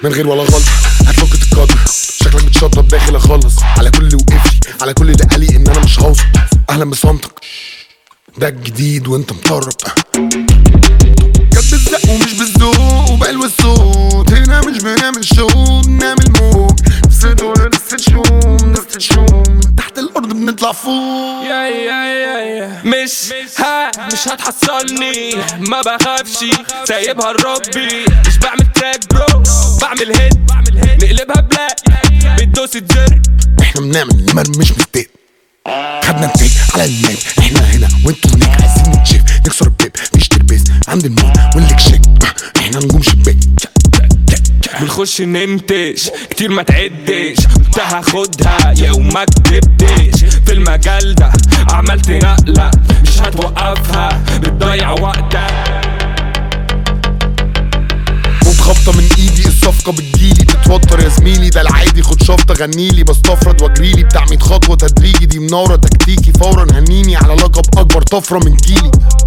من غير ولا غلط هتفك تتقدر شكلك بتشطب داخل اخلص على كل اللي وقف لي على كل اللي قالي ان انا مش هوصل اهلا بصمتك ده الجديد وانت مطرب كانت بالزق ومش بالذوق وبقلب الصوت هنا مش بنعمل شو بنعمل موج نفس دول نفس الشوم نفس الشوم من تحت الارض بنطلع فوق يا يا يا يا مش ها مش هتحصلني ما بخافش سايبها لربي مش بعمل تراك برو بعمل هيت نقلبها بلاك بتدوس الزر احنا بنعمل نمر مش مستيت خدنا التيك على اللاب احنا هنا وانتوا هناك عايزين نتشيف نكسر البيب نشتري بيس عند المول والليك شيك احنا نجوم شباك بنخش ننتش كتير ما تعدش قلت هاخدها يا وما كدبتش في المجال ده عملت نقلة مش هتوقفها بتضيع وقتك خد خبطة من ايدي الصفقة بتجيلي بتتوتر يا زميلي ده العادي خد شفطة غنيلي بستفرد واجريلي بتاع 100 خطوة تدريجي دي منورة تكتيكي فورا هنيني على لقب اكبر طفرة من جيلي